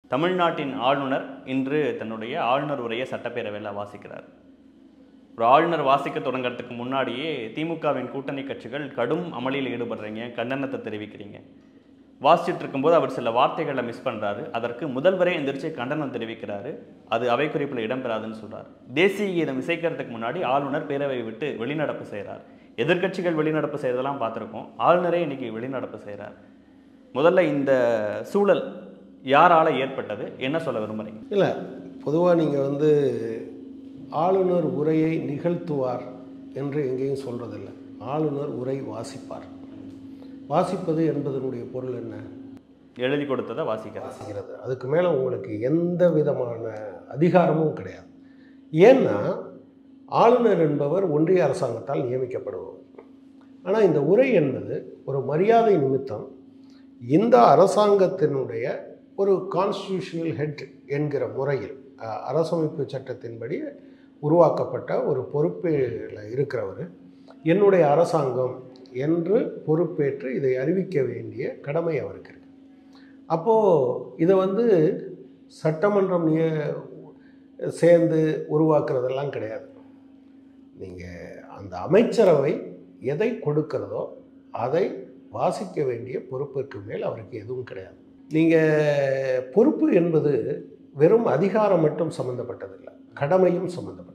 தமிழ்நாட்டின் ஆளுநர் இன்று தன்னுடைய ஆளுநர் உரையை சட்டப்பேரவையில் வாசிக்கிறார் ஒரு ஆளுநர் வாசிக்க தொடங்குறதுக்கு முன்னாடியே திமுகவின் கூட்டணி கட்சிகள் கடும் அமளியில் ஈடுபடுறீங்க கண்டனத்தை தெரிவிக்கிறீங்க வாசிச்சுட்டு இருக்கும்போது அவர் சில வார்த்தைகளை மிஸ் பண்ணுறாரு அதற்கு முதல்வரே எந்திரிச்சு கண்டனம் தெரிவிக்கிறாரு அது அவை குறிப்பில் இடம்பெறாதுன்னு சொல்றாரு தேசிய கீதம் இசைக்கிறதுக்கு முன்னாடி ஆளுநர் பேரவையை விட்டு வெளிநடப்பு செய்கிறார் எதிர்க்கட்சிகள் வெளிநடப்பு செய்யறதெல்லாம் பார்த்துருக்கோம் ஆளுநரே இன்னைக்கு வெளிநடப்பு செய்கிறார் முதல்ல இந்த சூழல் யாரால ஏற்பட்டது என்ன சொல்ல விரும்புறீங்க இல்லை பொதுவாக நீங்கள் வந்து ஆளுநர் உரையை நிகழ்த்துவார் என்று எங்கேயும் சொல்கிறதில்ல ஆளுநர் உரை வாசிப்பார் வாசிப்பது என்பதனுடைய பொருள் என்ன எழுதி கொடுத்ததை வாசிக்கிறார் வாசிக்கிறது அதுக்கு மேலே உங்களுக்கு எந்த விதமான அதிகாரமும் கிடையாது ஏன்னா ஆளுநர் என்பவர் ஒன்றிய அரசாங்கத்தால் நியமிக்கப்படுபவர் ஆனால் இந்த உரை என்பது ஒரு மரியாதை நிமித்தம் இந்த அரசாங்கத்தினுடைய ஒரு கான்ஸ்டியூஷனல் ஹெட் என்கிற முறையில் அஹ், அரசமைப்பு சட்டத்தின்படி உருவாக்கப்பட்ட ஒரு பொறுப்பில் இருக்கிறவர் என்னுடைய அரசாங்கம் என்று பொறுப்பேற்று இதை அறிவிக்க வேண்டிய கடமை அவருக்கு இருக்கு அப்போது இதை வந்து சட்டமன்றம் நிய சேர்ந்து உருவாக்குறதெல்லாம் கிடையாது நீங்கள் அந்த அமைச்சரவை எதை கொடுக்கிறதோ அதை வாசிக்க வேண்டிய பொறுப்பிற்கு மேல் அவருக்கு எதுவும் கிடையாது நீங்கள் பொறுப்பு என்பது வெறும் அதிகாரம் மட்டும் சம்மந்தப்பட்டதில்லை கடமையும் சம்மந்தப்பட்டது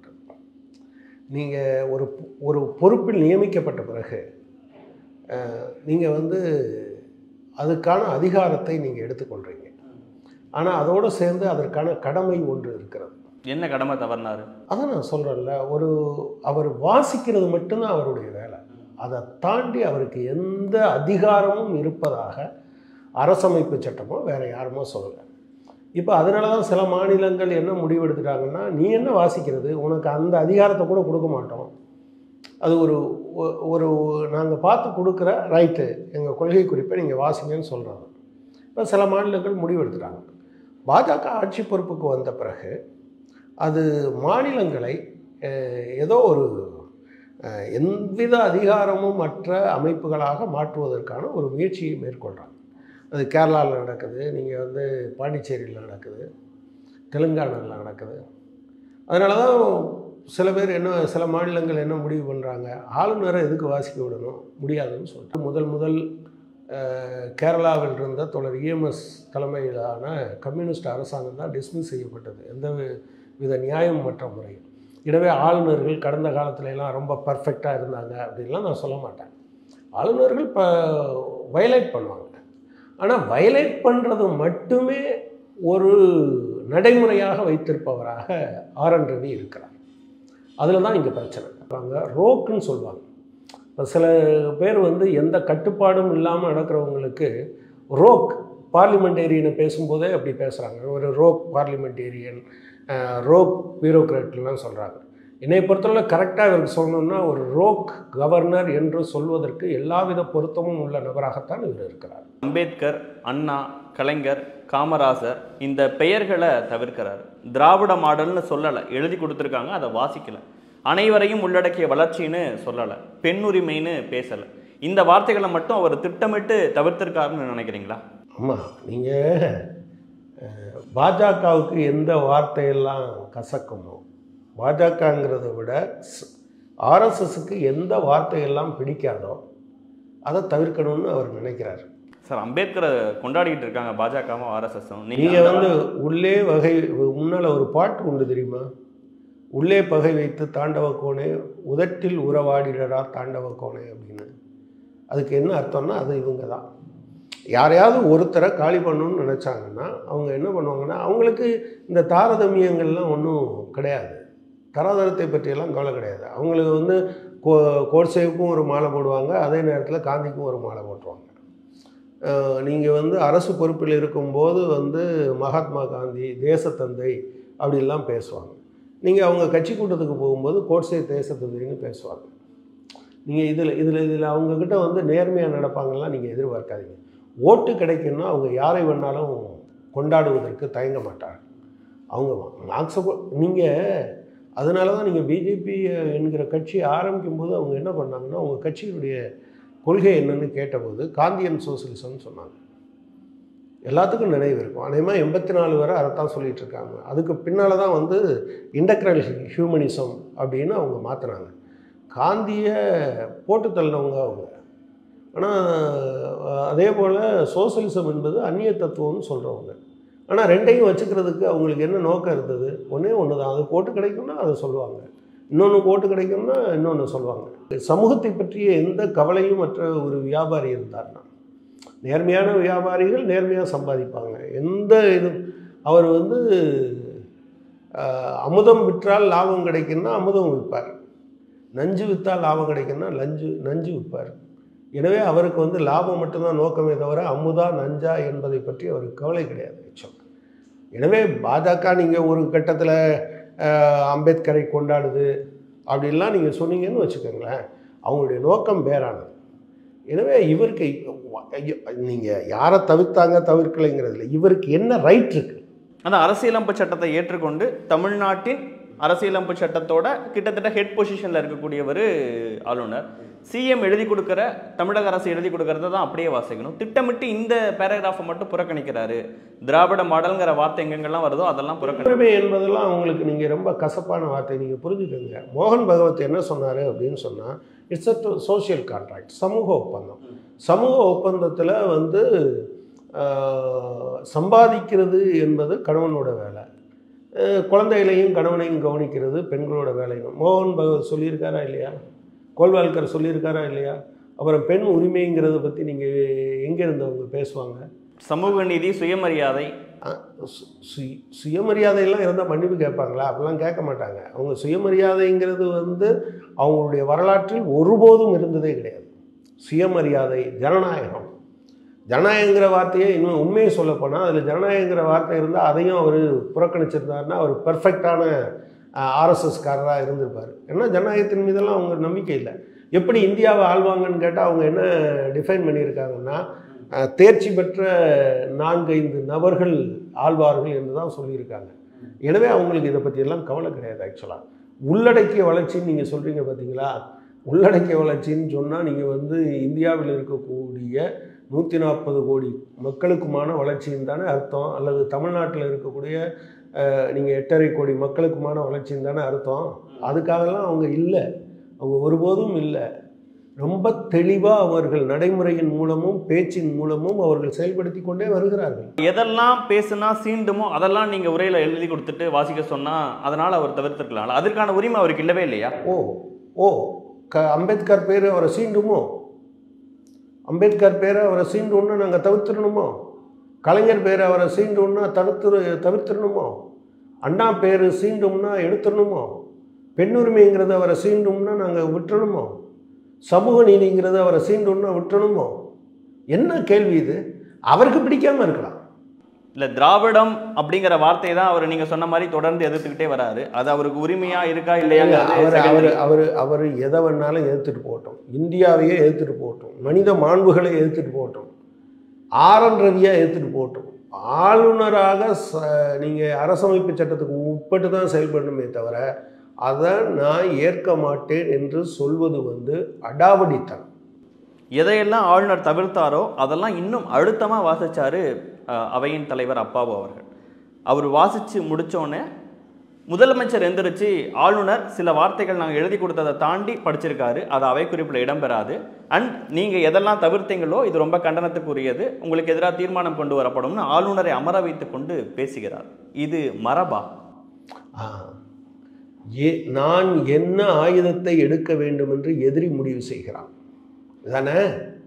நீங்கள் ஒரு ஒரு பொறுப்பில் நியமிக்கப்பட்ட பிறகு நீங்கள் வந்து அதுக்கான அதிகாரத்தை நீங்கள் எடுத்துக்கொள்கிறீங்க ஆனால் அதோடு சேர்ந்து அதற்கான கடமை ஒன்று இருக்கிறது என்ன கடமை தவறினாரு அதான் நான் சொல்கிறேன்ல ஒரு அவர் வாசிக்கிறது மட்டும்தான் அவருடைய வேலை அதை தாண்டி அவருக்கு எந்த அதிகாரமும் இருப்பதாக அரசமைப்பு சட்டமோ வேறு யாருமோ சொல்லலை இப்போ அதனால தான் சில மாநிலங்கள் என்ன முடிவெடுத்துட்டாங்கன்னா நீ என்ன வாசிக்கிறது உனக்கு அந்த அதிகாரத்தை கூட கொடுக்க மாட்டோம் அது ஒரு ஒ- ஒரு நாங்கள் பார்த்து கொடுக்குற ரைட்டு எங்கள் கொள்கை குறிப்பை நீங்கள் வாசிங்கன்னு சொல்கிறாங்க இப்போ சில மாநிலங்கள் முடிவெடுத்துட்டாங்க பாஜக ஆட்சி பொறுப்புக்கு வந்த பிறகு அது மாநிலங்களை அஹ், ஏதோ ஒரு அஹ், எவ்வித அதிகாரமும் மற்ற அமைப்புகளாக மாற்றுவதற்கான ஒரு முயற்சியை மேற்கொள்கிறாங்க அது கேரளாவில் நடக்குது நீங்கள் வந்து பாண்டிச்சேரியில் நடக்குது தெலுங்கானாவில் நடக்குது அதனால தான் சில பேர் என்ன சில மாநிலங்கள் என்ன முடிவு பண்ணுறாங்க ஆளுநரை எதுக்கு வாசிக்க விடணும் முடியாதுன்னு சொல்லிட்டு முதல் முதல் அஹ், கேரளாவில் இருந்த தொடர் இஎம்எஸ் தலைமையிலான கம்யூனிஸ்ட் அரசாங்கம் தான் டிஸ்மிஸ் செய்யப்பட்டது எந்த வி- வித நியாயமற்ற முறையில் எனவே ஆளுநர்கள் கடந்த காலத்துல எல்லாம் ரொம்ப பர்ஃபெக்டாக இருந்தாங்க அப்படின்லாம் நான் சொல்ல மாட்டேன் ஆளுநர்கள் இப்போ வயலேட் பண்ணுவாங்க ஆனால் வயலேட் பண்ணுறது மட்டுமே ஒரு நடைமுறையாக வைத்திருப்பவராக ஆர் என் ரவி இருக்கிறார் அதில் தான் இங்கே பிரச்சனை அவங்க ரோக்குன்னு சொல்லுவாங்க இப்போ சில பேர் வந்து எந்த கட்டுப்பாடும் இல்லாமல் நடக்கிறவங்களுக்கு ரோக் பார்லிமெண்டேரியனை பேசும்போதே அப்படி பேசுகிறாங்க ஒரு ரோக் பார்லிமெண்டேரியன் ரோக் பியூரோக்ராட்லாம் சொல்கிறாங்க என்னை பொறுத்தவரை கரெக்டாக இவருக்கு சொல்லணும்னா ஒரு ரோக் கவர்னர் என்று சொல்வதற்கு எல்லாவித பொருத்தமும் உள்ள நபராகத்தான் இவர் இருக்கிறார் அம்பேத்கர் அண்ணா கலைஞர் காமராசர் இந்த பெயர்களை தவிர்க்கிறார் திராவிட மாடல்னு சொல்லலை எழுதி கொடுத்துருக்காங்க அதை வாசிக்கல அனைவரையும் உள்ளடக்கிய வளர்ச்சின்னு சொல்லலை பெண்ணுரிமைன்னு பேசலை இந்த வார்த்தைகளை மட்டும் அவர் திட்டமிட்டு தவிர்த்திருக்காருன்னு நினைக்கிறீங்களா ஆமாம் நீங்கள் பாஜகவுக்கு எந்த வார்த்தையெல்லாம் கசக்குமோ பாஜகங்கிறத விட ஆர்எஸ்எஸ்க்கு எந்த வார்த்தையெல்லாம் பிடிக்காதோ அதை தவிர்க்கணும்னு அவர் நினைக்கிறார் சார் அம்பேத்கரை கொண்டாடிட்டு இருக்காங்க பாஜகவும் ஆர்எஸ்எஸும் நீங்கள் வந்து உள்ளே வகை முன்னால் ஒரு பாட்டு உண்டு தெரியுமா உள்ளே பகை வைத்து தாண்டவ கோணே உதட்டில் உறவாடிடடா தாண்டவ கோணே அப்படின்னு அதுக்கு என்ன அர்த்தம்னா அது இவங்க தான் யாரையாவது ஒருத்தரை காலி பண்ணணும்னு நினச்சாங்கன்னா அவங்க என்ன பண்ணுவாங்கன்னா அவங்களுக்கு இந்த தாரதமியங்கள்லாம் ஒன்றும் கிடையாது தராதரத்தை பற்றியெல்லாம் கவலை கிடையாது அவங்களுக்கு வந்து கோ கோட்சேவுக்கும் ஒரு மாலை போடுவாங்க அதே நேரத்தில் காந்திக்கும் ஒரு மாலை போட்டுருவாங்க நீங்கள் வந்து அரசு பொறுப்பில் இருக்கும்போது வந்து மகாத்மா காந்தி தேசத்தந்தை அப்படிலாம் பேசுவாங்க நீங்கள் அவங்க கட்சி கூட்டத்துக்கு போகும்போது கோட்சே தேசத்தந்தைன்னு பேசுவாங்க நீங்கள் இதில் இதில் இதில் அவங்கக்கிட்ட வந்து நேர்மையாக நடப்பாங்கலாம் நீங்கள் எதிர்பார்க்காதீங்க ஓட்டு கிடைக்குன்னா அவங்க யாரை வேணாலும் கொண்டாடுவதற்கு தயங்க மாட்டாங்க அவங்க மார்க்ஸ நீங்கள் அதனால தான் நீங்கள் பிஜேபி என்கிற கட்சி ஆரம்பிக்கும் போது அவங்க என்ன பண்ணாங்கன்னா அவங்க கட்சியினுடைய கொள்கை என்னன்னு கேட்டபோது காந்தியன் சோசியலிசம்னு சொன்னாங்க எல்லாத்துக்கும் நினைவு இருக்கும் அதேமாதிரி எண்பத்தி நாலு வரை அதைத்தான் சொல்லிட்டு இருக்காங்க அதுக்கு பின்னால் தான் வந்து இண்டக்ரல் ஹியூமனிசம் அப்படின்னு அவங்க மாற்றினாங்க காந்தியை போட்டு தள்ளினவங்க அவங்க ஆனால் அதே போல் சோசலிசம் என்பது அந்நிய தத்துவம்னு சொல்கிறவங்க ஆனால் ரெண்டையும் வச்சுக்கிறதுக்கு அவங்களுக்கு என்ன நோக்கம் இருந்தது ஒன்றே ஒன்று தான் அது கோட்டு கிடைக்கும்னா அதை சொல்லுவாங்க இன்னொன்று கோட்டு கிடைக்கும்னா இன்னொன்று சொல்லுவாங்க சமூகத்தை பற்றிய எந்த கவலையும் மற்ற ஒரு வியாபாரி இருந்தார்னா நேர்மையான வியாபாரிகள் நேர்மையாக சம்பாதிப்பாங்க எந்த இது அவர் வந்து ஆஹ், அமுதம் விற்றால் லாபம் கிடைக்கும்னா அமுதம் விற்பார் நஞ்சு விற்றால் லாபம் கிடைக்கும்னா லஞ்சு நஞ்சு விற்பார் எனவே அவருக்கு வந்து லாபம் மட்டும்தான் நோக்கமே தவிர அமுதா நஞ்சா என்பதை பற்றி அவருக்கு கவலை கிடையாது ஆக்சுவலாக எனவே பாஜக நீங்கள் ஒரு கட்டத்தில் அம்பேத்கரை கொண்டாடுது அப்படின்லாம் நீங்கள் சொன்னீங்கன்னு வச்சுக்கோங்களேன் அவங்களுடைய நோக்கம் வேறானது எனவே இவருக்கு நீங்கள் யாரை தவிர்த்தாங்க தவிர்க்கலைங்கிறதுல இவருக்கு என்ன ரைட் இருக்கு அந்த அரசியலமைப்பு சட்டத்தை ஏற்றுக்கொண்டு தமிழ்நாட்டின் அரசியலமைப்பு சட்டத்தோட கிட்டத்தட்ட ஹெட் பொசிஷனில் இருக்கக்கூடியவர் ஆளுநர் சிஎம் எழுதி கொடுக்குற தமிழக அரசு எழுதி கொடுக்கறத தான் அப்படியே வாசிக்கணும் திட்டமிட்டு இந்த பேராகிராஃபை மட்டும் புறக்கணிக்கிறாரு திராவிட மாடல்ங்கிற வார்த்தை எங்கெங்கெல்லாம் வருதோ அதெல்லாம் புறக்கணி உரிமை என்பதெல்லாம் அவங்களுக்கு நீங்கள் ரொம்ப கசப்பான வார்த்தை நீங்கள் புரிஞ்சுக்கோங்க மோகன் பகவத் என்ன சொன்னார் அப்படின்னு சொன்னால் இட்ஸ் அ சோஷியல் கான்ட்ராக்ட் சமூக ஒப்பந்தம் சமூக ஒப்பந்தத்தில் வந்து ஆஹ், சம்பாதிக்கிறது என்பது கணவனோட வேலை அஹ், குழந்தைகளையும் கணவனையும் கவனிக்கிறது பெண்களோட வேலையும் மோகன் பகவத் சொல்லியிருக்காரா இல்லையா கோல்வால்கர் சொல்லியிருக்காரா இல்லையா அப்புறம் பெண் உரிமைங்கிறத பற்றி நீங்கள் எங்கே இருந்தவங்க பேசுவாங்க சமூக நீதி சுயமரியாதை அஹ் சு- சுய சுயமரியாதையெல்லாம் இருந்தால் மன்னிப்பு கேட்பாங்களா அப்படிலாம் கேட்க மாட்டாங்க அவங்க சுயமரியாதைங்கிறது வந்து அவங்களுடைய வரலாற்றில் ஒருபோதும் இருந்ததே கிடையாது சுயமரியாதை ஜனநாயகம் ஜனநாயகங்கிற வார்த்தையை இன்னும் உண்மையை சொல்லப்போனால் அதில் ஜனநாயகங்கிற வார்த்தை இருந்தால் அதையும் அவர் புறக்கணிச்சிருந்தாருன்னா அவர் பெர்ஃபெக்டான ஆர்எஸ்எஸ்காரராக இருந்திருப்பார் ஏன்னா ஜனநாயகத்தின் மீதெல்லாம் அவங்க நம்பிக்கை இல்லை எப்படி இந்தியாவை ஆள்வாங்கன்னு கேட்டால் அவங்க என்ன டிஃபைன் பண்ணியிருக்காங்கன்னா அஹ், தேர்ச்சி பெற்ற நான்கைந்து நபர்கள் ஆழ்வார்கள் என்று தான் சொல்லியிருக்காங்க எனவே அவங்களுக்கு இதை பற்றியெல்லாம் கவலை கிடையாது ஆக்சுவலாக உள்ளடக்கிய வளர்ச்சின்னு நீங்கள் சொல்கிறீங்க பார்த்தீங்களா உள்ளடக்கிய வளர்ச்சின்னு சொன்னால் நீங்கள் வந்து இந்தியாவில் இருக்கக்கூடிய நூற்றி நாற்பது கோடி மக்களுக்குமான வளர்ச்சின்னு தானே அர்த்தம் அல்லது தமிழ்நாட்டில் இருக்கக்கூடிய நீங்கள் எட்டரை கோடி மக்களுக்குமான வளர்ச்சின்னு தானே அர்த்தம் அதுக்காகலாம் அவங்க இல்லை அவங்க ஒருபோதும் இல்லை ரொம்ப தெளிவாக அவர்கள் நடைமுறையின் மூலமும் பேச்சின் மூலமும் அவர்கள் செயல்படுத்தி கொண்டே வருகிறார்கள் எதெல்லாம் பேசுனா சீண்டுமோ அதெல்லாம் நீங்க உரையில எழுதி கொடுத்துட்டு வாசிக்க சொன்னா அதனால அவர் தவிர்த்திருக்கலாம் அதற்கான உரிமை அவருக்கு இல்லவே இல்லையா ஓ ஓ க அம்பேத்கர் பேர் அவரை சீண்டுமோ அம்பேத்கர் பேரை அவரை சீண்டுன்னா நாங்கள் தவிர்த்திடணுமோ கலைஞர் பேரை அவரை சீண்டுன்னா தடுத்து தவிர்த்திடணுமோ அண்ணா பேர் சீண்டும்னா எடுத்துடணுமோ பெண்ணுரிமைங்கிறத அவரை சீண்டும்னா நாங்கள் விட்டுறணுமோ சமூக நீதிங்கிறத அவரை சீண்டும்னா விட்டுறணுமோ என்ன கேள்வி இது அவருக்கு பிடிக்காம இருக்கலாம் இல்ல திராவிடம் அப்படிங்கிற வார்த்தையை தான் அவர் நீங்க சொன்ன மாதிரி தொடர்ந்து எதிர்த்துக்கிட்டே வராரு அது அவருக்கு உரிமையா இருக்கா அவர் இல்லையாங்கிறது அவர் secondary. அவர் அவர் எதை வேணாலும் எதிர்த்துட்டு போகட்டும் இந்தியாவையே எதிர்த்துட்டு போகட்டும் மனித மாண்புகளை எதிர்த்துட்டு போகட்டும் ஆரன் ரவியா எதிர்த்துட்டு போகட்டும் ஆளுநராக ச நீங்கள் அரசமைப்பு சட்டத்துக்கு உட்பட்டு தான் செயல்படணுமே தவிர அதை நான் ஏற்க மாட்டேன் என்று சொல்வது வந்து அடாவடித்தனம் எதையெல்லாம் ஆளுநர் தவிர்த்தாரோ அதெல்லாம் இன்னும் அழுத்தமா வாசிச்சாரு அஹ், அவையின் தலைவர் அப்பாவு அவர்கள் அவர் வாசிச்சு முடிச்சோடனே முதலமைச்சர் எந்திரிச்சு ஆளுநர் சில வார்த்தைகள் நாங்கள் எழுதி கொடுத்ததை தாண்டி படிச்சிருக்காரு அது அவை குறிப்பில் இடம்பெறாது அண்ட் நீங்கள் எதெல்லாம் தவிர்த்தீங்களோ இது ரொம்ப கண்டனத்துக்குரியது உங்களுக்கு எதிராக தீர்மானம் கொண்டு வரப்படும்னு ஆளுநரை அமர வைத்து கொண்டு பேசுகிறார் இது மரபா ஆ. ஏ நான் என்ன ஆயுதத்தை எடுக்க வேண்டும் என்று எதிரி முடிவு செய்கிறான் தானே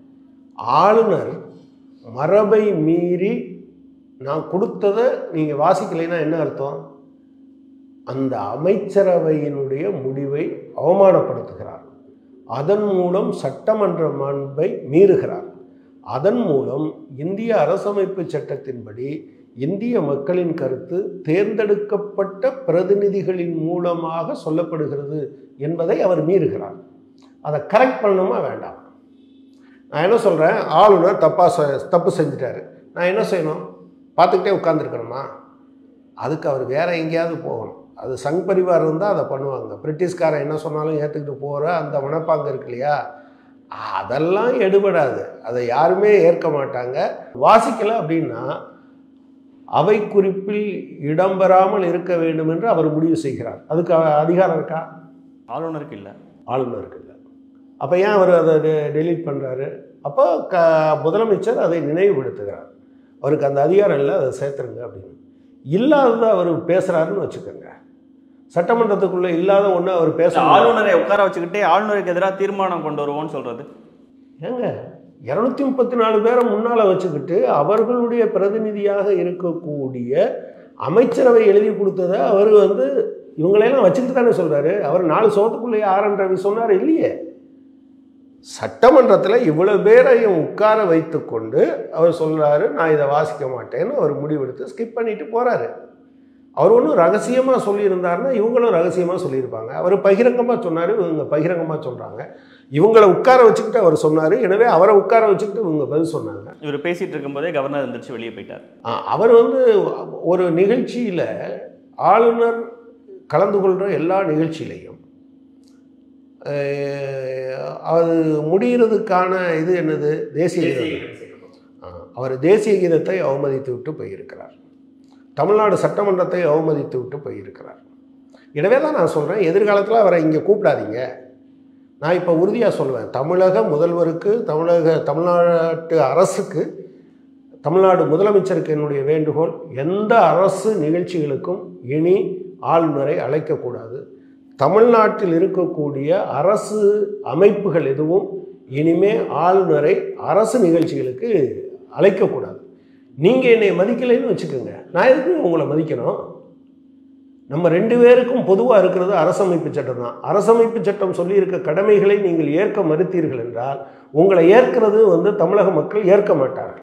ஆளுநர் மரபை மீறி நான் கொடுத்ததை நீங்கள் வாசிக்கலைன்னா என்ன அர்த்தம் அந்த அமைச்சரவையினுடைய முடிவை அவமானப்படுத்துகிறார் அதன் மூலம் சட்டமன்ற மாண்பை மீறுகிறார் அதன் மூலம் இந்திய அரசமைப்பு சட்டத்தின்படி இந்திய மக்களின் கருத்து தேர்ந்தெடுக்கப்பட்ட பிரதிநிதிகளின் மூலமாக சொல்லப்படுகிறது என்பதை அவர் மீறுகிறார் அதை கரெக்ட் பண்ணணுமா வேண்டாம் நான் என்ன சொல்கிறேன் ஆளுநர் தப்பாக செ தப்பு செஞ்சுட்டாரு நான் என்ன செய்யணும் பார்த்துக்கிட்டே உட்காந்துருக்கணுமா அதுக்கு அவர் வேற எங்கேயாவது போகணும் அது சங் பரிவார் இருந்தால் அதை பண்ணுவாங்க பிரிட்டிஷ்காரன் என்ன சொன்னாலும் ஏற்றுக்கிட்டு போகிற அந்த மனப்பாங்கு இருக்கு இல்லையா அதெல்லாம் எடுபடாது அதை யாருமே ஏற்க மாட்டாங்க வாசிக்கல அப்படின்னா அவை குறிப்பில் இடம்பெறாமல் இருக்க வேண்டும் என்று அவர் முடிவு செய்கிறார் அதுக்கு அ- அதிகாரம் இருக்கா ஆளுநருக்கு இல்லை ஆளுநருக்கு இல்லை அப்போ ஏன் அவர் அதை டெலீட் பண்ணுறாரு அப்போ க முதலமைச்சர் அதை நினைவுபடுத்துகிறார் அவருக்கு அந்த அதிகாரம் இல்லை அதை சேர்த்துருங்க அப்படின்னு இல்லாததை அவர் பேசுகிறாருன்னு வச்சுக்கோங்க சட்டமன்றத்துக்குள்ளே இல்லாத ஒன்று அவர் பேச ஆளுநரை உட்கார வச்சுக்கிட்டே ஆளுநருக்கு எதிராக தீர்மானம் கொண்டு வருவோம்னு சொல்றது ஏங்க இரநூத்தி முப்பத்தி நாலு பேரை முன்னால் வச்சுக்கிட்டு அவர்களுடைய பிரதிநிதியாக இருக்கக்கூடிய அமைச்சரவை எழுதி கொடுத்ததை அவர் வந்து இவங்களையெல்லாம் வச்சுக்கிட்டு தானே சொல்கிறாரு அவர் நாலு சோத்துக்குள்ளேயே ஆர் என் ரவி சொன்னார் இல்லையே சட்டமன்றத்தில் இவ்வளவு பேரையும் உட்கார வைத்துக்கொண்டு அவர் சொல்றாரு நான் இதை வாசிக்க மாட்டேன்னு அவர் முடிவெடுத்து ஸ்கிப் பண்ணிட்டு போறாரு அவர் ஒன்றும் ரகசியமாக சொல்லியிருந்தாருன்னா இவங்களும் ரகசியமாக சொல்லியிருப்பாங்க அவர் பகிரங்கமாக சொன்னார் இவங்க பகிரங்கமாக சொல்கிறாங்க இவங்களை உட்கார வச்சுக்கிட்டு அவர் சொன்னார் எனவே அவரை உட்கார வச்சுக்கிட்டு இவங்க பதில் சொன்னாங்க இவர் பேசிட்டு இருக்கும்போதே கவர்னர் எந்திரிச்சு வெளியே போயிட்டார் ஆ, அவர் வந்து ஒரு நிகழ்ச்சியில் ஆளுநர் கலந்து கொள்கிற எல்லா நிகழ்ச்சியிலையும் அஹ், அது முடிகிறதுக்கான இது என்னது தேசிய கீதம் ஆ, அவர் தேசிய கீதத்தை அவமதித்து விட்டு போயிருக்கிறார் தமிழ்நாடு சட்டமன்றத்தை அவமதித்து விட்டு போயிருக்கிறார் எனவே தான் நான் சொல்கிறேன் எதிர்காலத்தில் அவரை இங்கே கூப்பிடாதீங்க நான் இப்போ உறுதியாக சொல்லுவேன் தமிழக முதல்வருக்கு தமிழக தமிழ்நாட்டு அரசுக்கு தமிழ்நாடு முதலமைச்சருக்கு என்னுடைய வேண்டுகோள் எந்த அரசு நிகழ்ச்சிகளுக்கும் இனி ஆளுநரை அழைக்கக்கூடாது தமிழ்நாட்டில் இருக்கக்கூடிய அரசு அமைப்புகள் எதுவும் இனிமே ஆளுநரை அரசு நிகழ்ச்சிகளுக்கு அழைக்கக்கூடாது நீங்கள் என்னை மதிக்கலைன்னு வச்சுக்கோங்க நான் எதுக்கு உங்களை மதிக்கணும் நம்ம ரெண்டு பேருக்கும் பொதுவாக இருக்கிறது அரசமைப்பு சட்டம் தான் அரசமைப்பு சட்டம் சொல்லியிருக்க கடமைகளை நீங்கள் ஏற்க மறுத்தீர்கள் என்றால் உங்களை ஏற்கிறது வந்து தமிழக மக்கள் ஏற்க மாட்டார்கள்